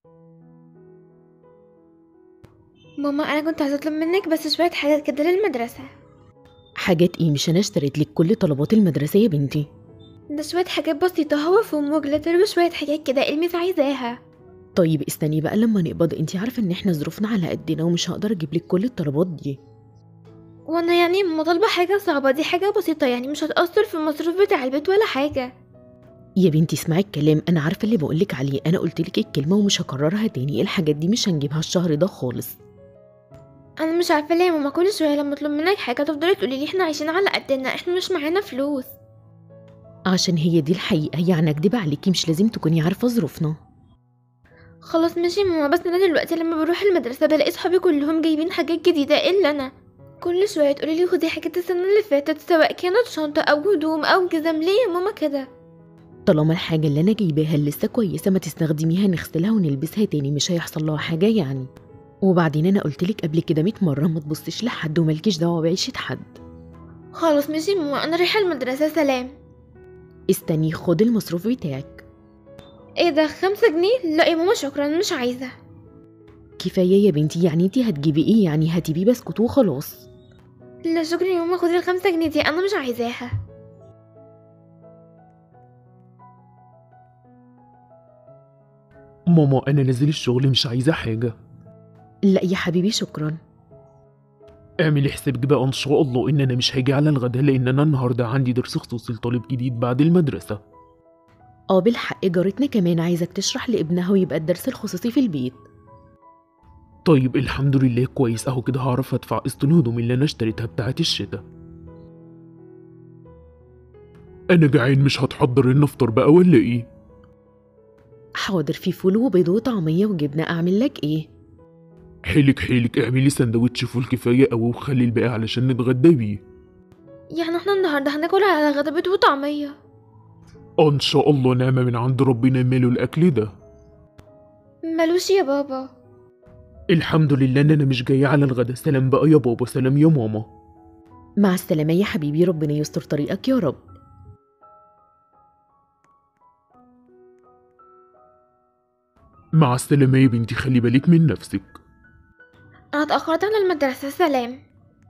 ماما انا كنت عايزه اطلب منك بس شويه حاجات كده للمدرسه حاجات ايه مش انا اشتريت لك كل طلبات المدرسة يا بنتي ده شويه حاجات بسيطه هو فوم وجلتر وشويه حاجات كده الميس عايزاها طيب استني بقى لما نقبض انتي عارفة ان احنا ظروفنا على قدنا ومش هقدر اجيب لك كل الطلبات دي وانا يعني ما طالبه حاجه صعبه دي حاجه بسيطه يعني مش هتاثر في المصروف بتاع البيت ولا حاجه يا بنتي اسمعي الكلام انا عارفة اللي بقولك عليه انا قلت لك الكلمة ومش هكررها تاني الحاجات دي مش هنجيبها الشهر ده خالص انا مش عارفه ليه يا ماما كل شويه لما اطلب منك حاجه تفضلي تقولي لي احنا عايشين على قدنا احنا مش معانا فلوس عشان هي دي الحقيقة يعني اكدب عليكي مش لازم تكوني عارفة ظروفنا خلاص ماشي يا ماما بس انا دلوقتي لما بروح المدرسه بلاقي صحابي كلهم جايبين حاجات جديده الا انا كل شويه تقولي لي خدي حاجات السنه اللي فاتت سواء كانت شنطه او هدوم او جزم ليه يا ماما كده طالما الحاجة اللي انا جايباها لسه كويسة ما تستخدميها نغسلها ونلبسها تاني مش هيحصل لها حاجة يعني وبعدين انا قلتلك قبل كده 100 مرة ما تبصيش لحد ومالكيش دعوة بعيشة حد خلاص ماشي يا ماما انا رايحه المدرسه سلام استني خد المصروف بتاعك ايه ده خمسة جنيه لا يا ماما شكرا مش عايزه كفاية يا بنتي يعني انتي هتجيبي ايه يعني هتجيبي بسكوت وخلاص لا شكرا يا ماما خدي الخمسة جنيه دي انا مش عايزاها ماما انا نازل الشغل مش عايزه حاجه لا يا حبيبي شكرا اعملي حسابك بقى ان شاء الله ان انا مش هاجي على الغدا لان انا النهارده عندي درس خصوصي لطالب جديد بعد المدرسه اه بالحق جارتنا كمان عايزك تشرح لابنها ويبقى الدرس الخصوصي في البيت طيب الحمد لله كويس اهو كده هعرف ادفع قسط الهدوم اللي انا اشتريتها بتاعه الشتا انا جعان مش هتحضر لنا فطار بقى ولا ايه حاضر في فول وبيض وطعمية وجبنة اعمل لك ايه حيلك حيلك اعملي سندوتش فول كفايه قوي وخلي الباقي علشان نتغدى بيه يعني احنا النهارده هناكل على غدا بيض وطعميه آه، ان شاء الله نعمه من عند ربنا ماله الاكل ده ملوش يا بابا الحمد لله ان انا مش جايه على الغدا سلام بقى يا بابا سلام يا ماما مع السلامة يا حبيبي ربنا يستر طريقك يا رب مع السلامه يا بنتي خلي بالك من نفسك انا اتاخرت على المدرسه سلام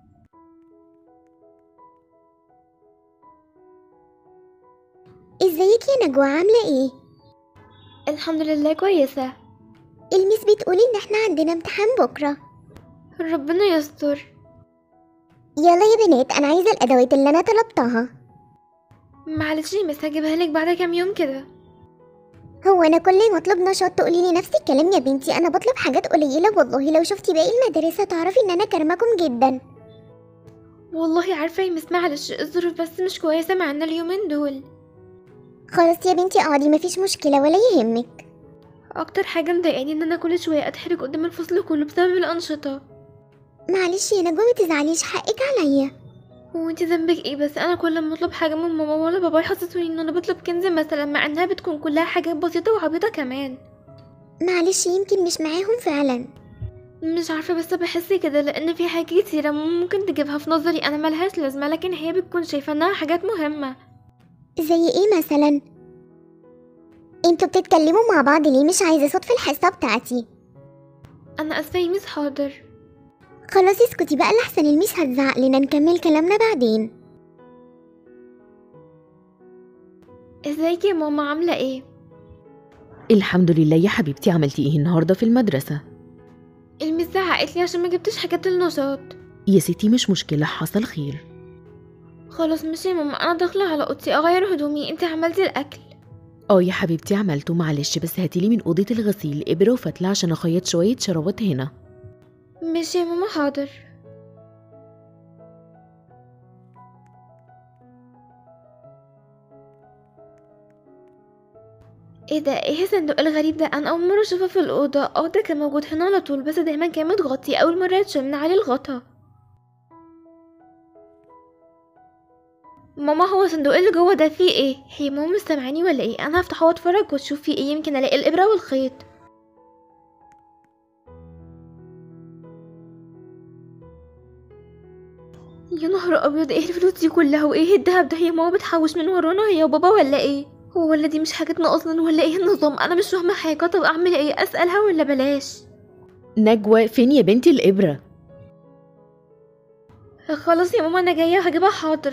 ازيك يا نجوى عاملة ايه؟ الحمد لله كويسه الميس بتقول ان احنا عندنا امتحان بكرة ربنا يستر يلا يا بنات انا عايزة الادوات اللي انا طلبتها معلش يا مس هجيبها لك بعد كام يوم كده هو انا كل ما اطلب نشاط تقولي لي نفس الكلام يا بنتي انا بطلب حاجات قليلة والله لو شفتي باقي المدرسة تعرفي ان انا كرمكم جدا والله عارفه يا مس معلش الظروف بس مش كويسه معانا اليومين دول خلاص يا بنتي اقعدي مفيش مشكلة ولا يهمك اكتر حاجه مضايقاني ان انا كل شويه اتحرج قدام الفصل كله بسبب الانشطه معلش يا نجوى متزعليش حقك عليا هو انت ذنبك ايه بس انا كل ما اطلب حاجه من ماما ولا بابا يحسسوني ان انا بطلب كنز مثلا مع انها بتكون كلها حاجات بسيطه وعبيطه كمان معلش يمكن مش معاهم فعلا مش عارفه بس بحس كده لان في حاجات كتيره ممكن تجيبها في نظري انا ملهاش لازمه لكن هي بتكون شايفه انها حاجات مهمه زي ايه مثلا انتوا بتتكلموا مع بعض ليه مش عايزة صوت في الحصة بتاعتي انا اسفه يا ميس حاضر خلاص اسكتي بقى لحسن الميس هتزعق لنا نكمل كلامنا بعدين ازيك يا ماما عامله ايه الحمد لله يا حبيبتي عملتي ايه النهاردة في المدرسة الميس زعقت لي عشان ما جبتش حاجات النشاط يا ستي مش مشكلة حصل خير خلاص ماشي يا ماما انا داخله على اوضتي اغير هدومي انت عملتي الاكل اه يا حبيبتي عملته معلش بس هاتيلي من أوضة الغسيل إبرة وفتلة عشان أخيط شوية شرابات هنا ماشي يا ماما حاضر ايه ده ايه الصندوق الغريب ده انا اول مره اشوفه في الاوضه اه ده كان موجود هنا على طول بس دايما كان متغطي اول مره يتشال من عليه الغطا ماما هو الصندوق اللي جوه ده فيه ايه هي ماما مش سامعاني ولا ايه انا هفتحه واتفرج واشوف فيه ايه يمكن الاقي الابره والخيط يا نهار ابيض ايه الفلوس دي كلها وايه الدهب ده هي ماما بتحوش من ورانا هي وبابا ولا ايه ولا دي مش حاجتنا اصلا ولا ايه النظام انا مش فاهمه حاجه طب اعمل ايه اسالها ولا بلاش نجوى فين يا بنتي الإبرة خلاص يا ماما انا جايه هجيبها حاضر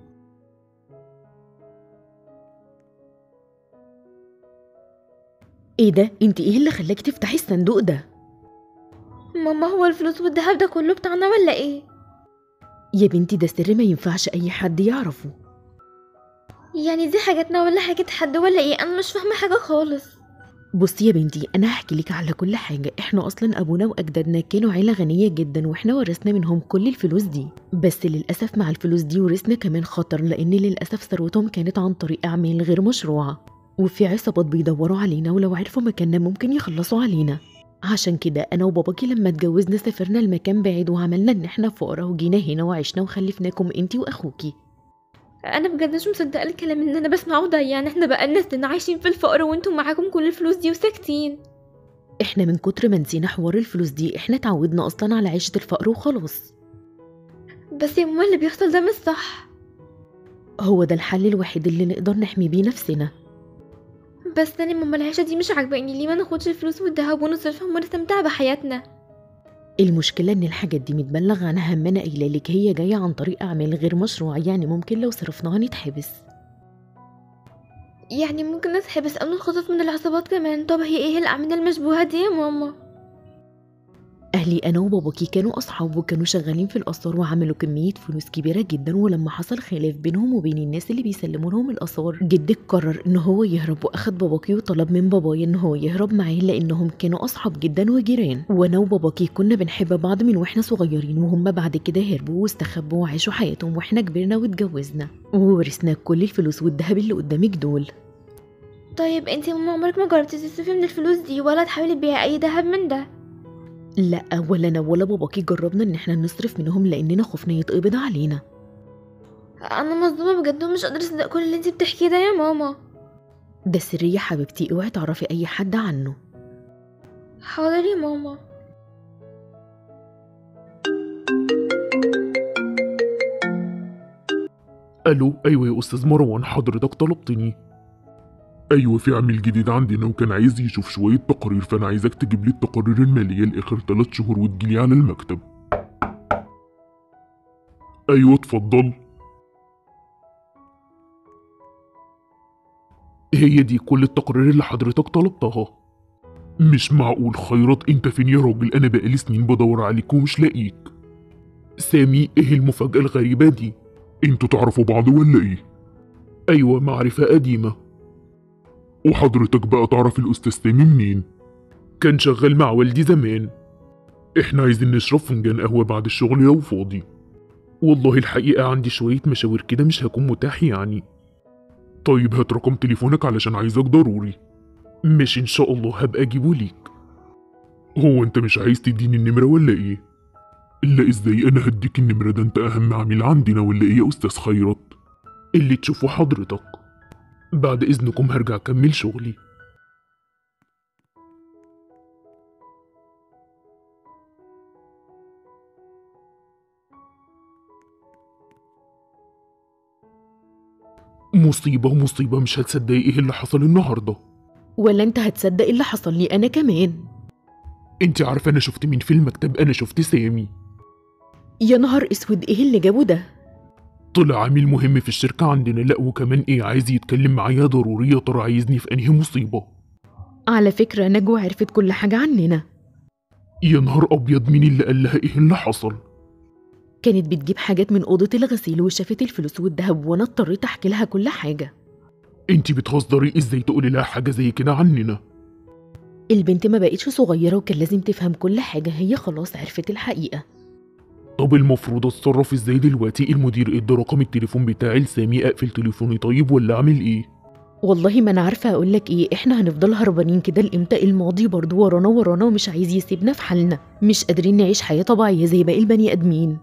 ايه ده انت ايه اللي خلاكي تفتحي الصندوق ده ماما هو الفلوس والذهب ده كله بتاعنا ولا ايه يا بنتي ده سر ما ينفعش اي حد يعرفه يعني دي حاجتنا ولا حاجة حد ولا ايه انا مش فاهمة حاجة خالص بصي يا بنتي انا هحكي لك على كل حاجه احنا اصلا ابونا واجدادنا كانوا عيله غنيه جدا واحنا ورثنا منهم كل الفلوس دي بس للاسف مع الفلوس دي ورثنا كمان خطر لان للاسف ثروتهم كانت عن طريق اعمال غير مشروعه وفي عصابات بيدوروا علينا ولو عرفوا مكاننا ممكن يخلصوا علينا عشان كده انا وباباكي لما اتجوزنا سافرنا لمكان بعيد وعملنا ان احنا فقراء وجينا هنا وعشنا وخلفناكم انتي واخوكي انا بجد مش مصدقة الكلام اللي انا بسمعه ده يعني احنا بقالنا سنين عايشين في الفقر وانتم معاكم كل الفلوس دي وساكتين احنا من كتر ما نسينا حوار الفلوس دي احنا اتعودنا اصلا على عيشه الفقر وخلاص بس يا ماما اللي بيحصل ده مش صح هو ده الحل الوحيد اللي نقدر نحمي بيه نفسنا بس تاني ماما العيشة دي مش عاجباني ليه ما ناخدش الفلوس والذهب ونصرفهم ونستمتع بحياتنا المشكلة إن الحاجات دي متبلغ عنها ما أنا قايلة لك هي جاية عن طريق أعمال غير مشروعة يعني ممكن لو صرفناها نتحبس يعني ممكن نتحبس او نتخطف من العصابات كمان طب هي ايه الاعمال المشبوهة دي يا ماما أهلي أنا وباباكي كانوا أصحاب وكانوا شغالين في الآثار وعملوا كمية فلوس كبيرة جدا ولما حصل خلاف بينهم وبين الناس اللي بيسلموا لهم الآثار جدك قرر إن هو يهرب وأخد باباكي وطلب من بابايا إن هو يهرب معاه لأنهم كانوا أصحاب جدا وجيران وأنا وباباكي كنا بنحب بعض من وإحنا صغيرين وهم بعد كده هربوا واستخبوا وعاشوا حياتهم وإحنا كبرنا واتجوزنا وورثنا كل الفلوس والذهب اللي قدامك دول طيب انت يا ماما عمرك ما جربتي تصرفي من الفلوس دي ولا تحاولي تبيعي اي ذهب من ده لا ولا انا ولا باباكي جربنا ان احنا نصرف منهم لاننا خفنا يتقبض علينا انا مصدومة بجد ومش قادرة اصدق كل اللي انت بتحكيه ده يا ماما ده سر يا حبيبتي اوعي تعرفي اي حد عنه حاضر يا ماما الو ايوه يا استاذ مروان حضرتك طلبتني ايوه في عميل جديد عندنا وكان عايز يشوف شويه تقارير فانا عايزك تجيب لي التقارير الماليه لاخر ثلاث شهور وتجيلي على المكتب ايوه اتفضل هي دي كل التقارير اللي حضرتك طلبتها مش معقول خيرت انت فين يا راجل انا بقالي سنين بدور عليك ومش لاقيك سامي ايه المفاجأة الغريبة دي انتوا تعرفوا بعض ولا ايه ايوه معرفة قديمة وحضرتك بقى تعرف الاستاذ سامي منين كان شغال مع والدي زمان احنا عايزين نشرب فنجان قهوة بعد الشغل لو فاضي والله الحقيقة عندي شوية مشاوير كده مش هكون متاح يعني طيب هات رقم تليفونك علشان عايزك ضروري مش ان شاء الله هبقى اجيبه ليك هو انت مش عايز تديني النمرة ولا ايه الا ازاي انا هديك النمرة ده انت اهم عميل عندنا ولا ايه يا استاذ خيرت اللي تشوفه حضرتك بعد اذنكم هرجع اكمل شغلي مصيبة مصيبة مش هتصدقي ايه اللي حصل النهارده ولا انت هتصدق اللي حصل لي انا كمان انت عارفة انا شفت مين في المكتب انا شفت سامي يا نهار اسود ايه اللي جابه ده طلع عميل مهم في الشركة عندنا لا وكمان ايه عايز يتكلم معايا ضروري يا ترى عايزني في انهي مصيبة على فكرة نجوى عرفت كل حاجة عننا يا نهار ابيض مين اللي قال لها ايه اللي حصل كانت بتجيب حاجات من أوضة الغسيل وشافت الفلوس والذهب وأنا اضطريت أحكي لها كل حاجة انت بتهزري ازاي تقولي لها حاجة زي كده عننا البنت ما بقتش صغيرة وكان لازم تفهم كل حاجة هي خلاص عرفت الحقيقة طب المفروض اتصرف ازاي دلوقتي المدير ادى رقم التليفون بتاعي لسامي اقفل تليفوني طيب ولا اعمل ايه والله ما أنا عارفة أقولك إيه إحنا هنفضل هربانين كده لإمتى الماضي برضو ورانا ورانا ومش عايز يسيبنا في حالنا مش قادرين نعيش حياة طبيعية زي باقي البني آدمين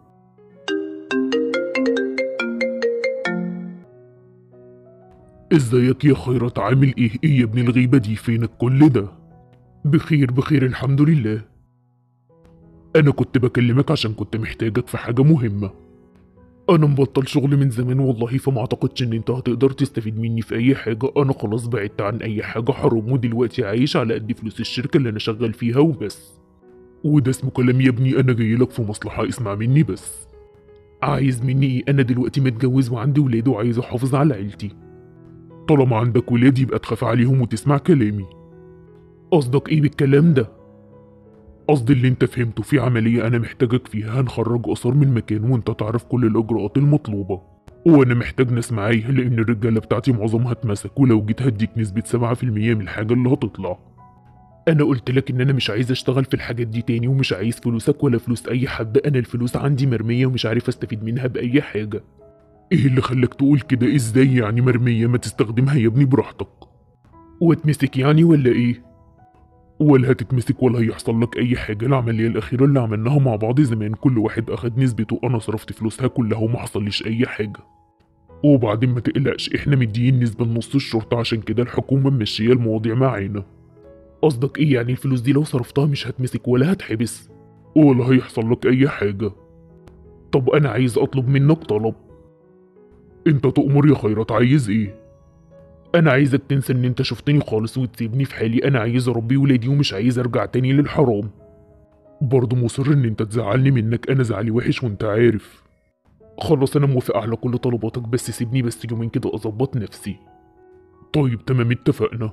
ازيك يا خيرت عامل ايه ايه يا ابن الغيبة دي فينك كل ده بخير بخير الحمد لله انا كنت بكلمك عشان كنت محتاجك في حاجة مهمة انا مبطل شغل من زمان والله فما اعتقدش ان انت هتقدر تستفيد مني في اي حاجة انا خلاص بعدت عن اي حاجة حرام ودلوقتي عايش على قد فلوس الشركة اللي انا شغال فيها وبس وده اسمه كلام يا ابني انا جاي لك في مصلحة اسمع مني بس عايز مني ايه انا دلوقتي متجوز وعندي ولاد وعايز احافظ على عيلتي طالما عندك ولاد يبقى تخاف عليهم وتسمع كلامي قصدك ايه بالكلام ده قصدي اللي انت فهمته في عملية انا محتاجك فيها هنخرج اثار من مكان وانت تعرف كل الاجراءات المطلوبة وانا محتاج ناس معايا لان الرجالة بتاعتي معظمها اتمسك ولو جيت هديك نسبة سبعة في المية من الحاجة اللي هتطلع انا قلت لك ان انا مش عايز اشتغل في الحاجات دي تاني ومش عايز فلوسك ولا فلوس اي حد انا الفلوس عندي مرمية ومش عارف استفيد منها باي حاجة ايه اللي خلاك تقول كده ازاي يعني مرمية ما تستخدمها يا ابني براحتك واتمسك يعني ولا ايه ولا هتتمسك ولا هيحصل لك اي حاجة العملية الاخيرة اللي عملناها مع بعض زمان كل واحد اخد نسبته انا صرفت فلوسها كلها وما حصليش اي حاجة وبعدين ما تقلقش احنا مديين نسبة لنص الشرطة عشان كده الحكومة ممشية المواضيع معانا قصدك ايه يعني الفلوس دي لو صرفتها مش هتمسك ولا هتحبس ولا هيحصل لك اي حاجة طب انا عايز اطلب منك طلب انت تؤمر يا خيرات عايز ايه انا عايزك تنسى ان انت شفتني خالص وتسيبني في حالي انا عايز اربي ولادي ومش عايز ارجع تاني للحرام برضه مصر ان انت تزعلني منك انا زعلي وحش وانت عارف خلاص انا موافق على كل طلباتك بس سيبني بس يومين كده اظبط نفسي طيب تمام اتفقنا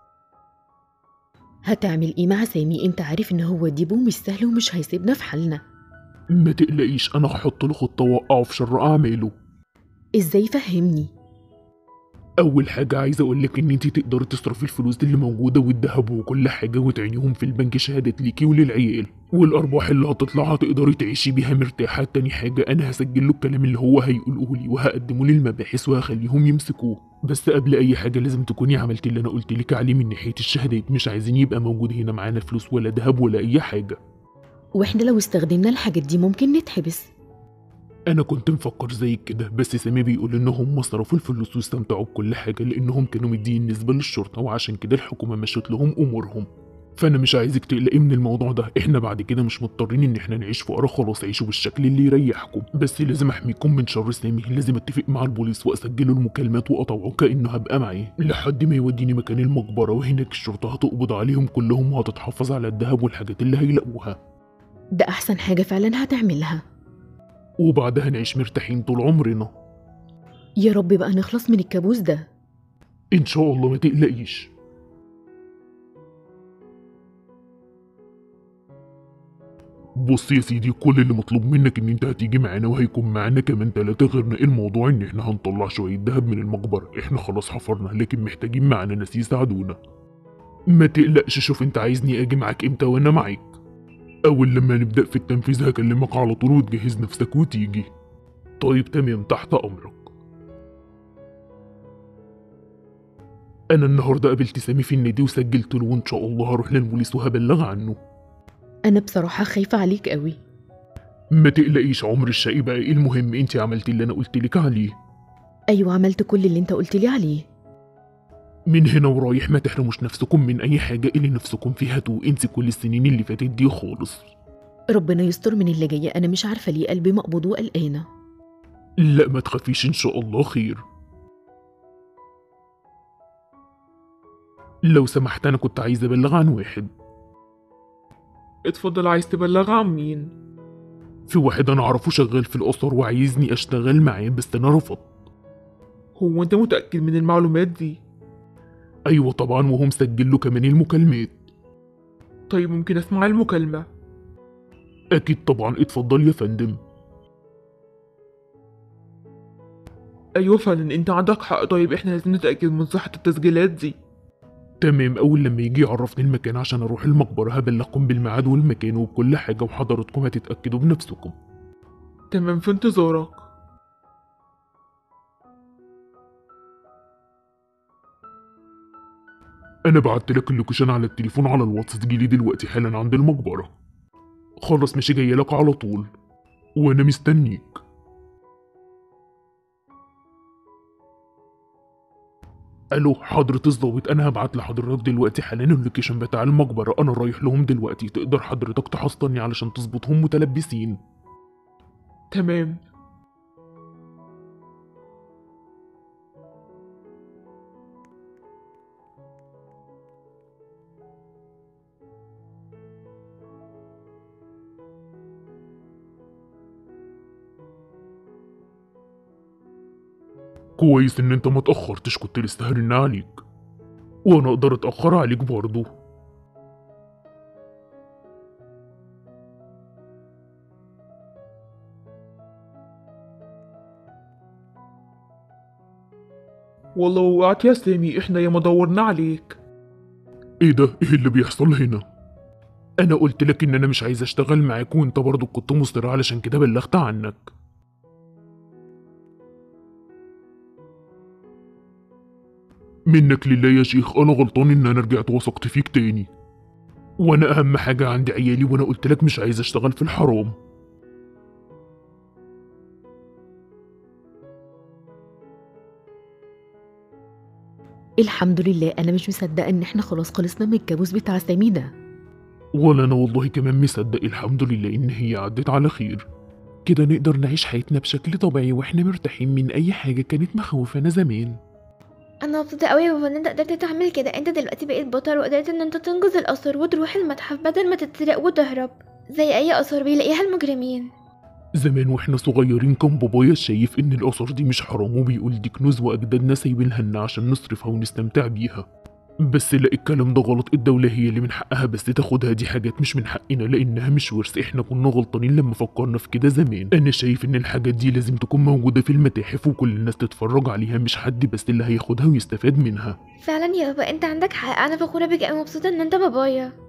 هتعمل ايه مع سامي انت عارف ان هو ديبو مش سهل ومش هيسيبنا في حالنا ما تقلقيش انا هحط له خطه واوقعه في شر اعماله ازاي فهمني اول حاجه عايز اقولك ان انت تقدري تصرفي الفلوس اللي موجوده والذهب وكل حاجه وتعينيهم في البنك شهادات ليكي وللعيال والارباح اللي هتطلع هتقدري تعيشي بيها مرتاحه تاني حاجه انا هسجل له الكلام اللي هو هيقوله لي وهقدمه للمباحث وهخليهم يمسكوه بس قبل اي حاجه لازم تكوني عملتي اللي انا قلت لك عليه من ناحيه الشهادات مش عايزين يبقى موجود هنا معانا فلوس ولا ذهب ولا اي حاجه واحنا لو استخدمنا الحاجات دي ممكن نتحبس انا كنت مفكر زيك كده بس سامي بيقول انهم صرفوا الفلوس واستمتعوا بكل حاجه لانهم كانوا مدين نسبه للشرطه وعشان كده الحكومه مشت لهم امورهم فانا مش عايزك تقلقي من الموضوع ده احنا بعد كده مش مضطرين ان احنا نعيش فقراء خلاص عيشوا بالشكل اللي يريحكم بس لازم احميكم من شر سامي لازم اتفق مع البوليس واسجله المكالمات واقطعه كانه هبقى معاه لحد ما يوديني مكان المقبره وهناك الشرطه هتقبض عليهم كلهم وهتتحفظ على الذهب والحاجات اللي هيلاقوها ده احسن حاجة فعلا هتعملها وبعدها نعيش مرتاحين طول عمرنا يا رب بقى نخلص من الكابوس ده ان شاء الله ما تقلقيش بص يا سيدي كل اللي مطلوب منك ان انت هتيجي معانا وهيكون معانا كمان تلاتة غيرنا الموضوع ان احنا هنطلع شوية دهب من المقبرة احنا خلاص حفرنا لكن محتاجين معانا ناس يساعدونا ما تقلقش شوف انت عايزني اجي معاك امتى وانا معاك اول لما نبدأ في التنفيذ هكلمك على طول وتجهز نفسك وتيجي طيب تمام تحت امرك انا النهارده قابلت سامي في النادي وسجلت له وان شاء الله هروح للبوليس وهبلغ عنه انا بصراحة خايفة عليك قوي ما تقلقيش عمر الشقي بقى ايه المهم انت عملتي اللي انا قلت لك عليه ايوه عملت كل اللي انت قلت لي عليه من هنا ورايح ما تحرموش نفسكم من اي حاجه اللي نفسكم فيها تو انسي كل السنين اللي فاتت دي خالص ربنا يستر من اللي جاية انا مش عارفة ليه قلبي مقبوض وقلقانة لا ما تخافيش ان شاء الله خير لو سمحت انا كنت عايز ابلغ عن واحد اتفضل عايز تبلغ عن مين في واحد انا اعرفه شغال في الاسر وعايزني اشتغل معاه بس انا رفضت هو انت متأكد من المعلومات دي ايوه طبعا وهو مسجل له كمان المكالمات طيب ممكن اسمع المكالمة اكيد طبعا اتفضل يا فندم ايوه فعلا انت عندك حق طيب احنا لازم نتأكد من صحة التسجيلات دي تمام اول لما يجي يعرفني المكان عشان اروح المقبره هبلغكم بالميعاد والمكان وبكل حاجه وحضراتكم هتتاكدوا بنفسكم تمام في انتظارك انا بعت لك اللوكيشن على التليفون على الواتس تجيلي دلوقتي حالا عند المقبره خلاص ماشي جاي لك على طول وانا مستنيك الو حضرة الظابط انا هبعت لحضرتك دلوقتي حالا اللوكيشن بتاع المقبرة انا رايح لهم دلوقتي تقدر حضرتك تحصلني علشان تظبطهم متلبسين تمام كويس ان انت ما تأخرتش كنت لسه هرن عليك وانا اقدر اتأخر عليك برضه والله وقعت يا سامي احنا يا ما دورنا عليك ايه ده ايه اللي بيحصل هنا انا قلت لك ان انا مش عايز اشتغل معاك وانت برضه كنت مصر علشان كده بلغت عنك منك لله يا شيخ انا غلطان ان انا رجعت وثقت فيك تاني وانا اهم حاجة عندي عيالي وانا قلت لك مش عايز اشتغل في الحرام الحمد لله انا مش مصدقه ان احنا خلاص خلصنا من الكابوس بتاع سامي ده ولا انا والله كمان مصدق الحمد لله ان هي عدت على خير كده نقدر نعيش حياتنا بشكل طبيعي واحنا مرتاحين من اي حاجة كانت مخوفانا زمان انا مبسوطه قوي يا بابا ان انت قدرت تعمل كده انت دلوقتي بقيت بطل وقدرت ان انت تنقذ الاثار وتروح المتحف بدل ما تتسرق وتهرب زي اي اثار بيلاقيها المجرمين زمان واحنا صغيرين كان بابايا شايف ان الاثار دي مش حرام وبيقول دي كنوز واجدادنا سايبينها لنا عشان نصرفها ونستمتع بيها بس لا الكلام ده غلط الدولة هي اللي من حقها بس تاخدها دي حاجات مش من حقنا لانها مش ورث احنا كنا غلطانين لما فكرنا في كده زمان انا شايف ان الحاجات دي لازم تكون موجودة في المتاحف وكل الناس تتفرج عليها مش حد بس اللي هياخدها ويستفاد منها فعلا يا بابا انت عندك حق انا فخوره بيك قوي مبسوطه ان انت بابايا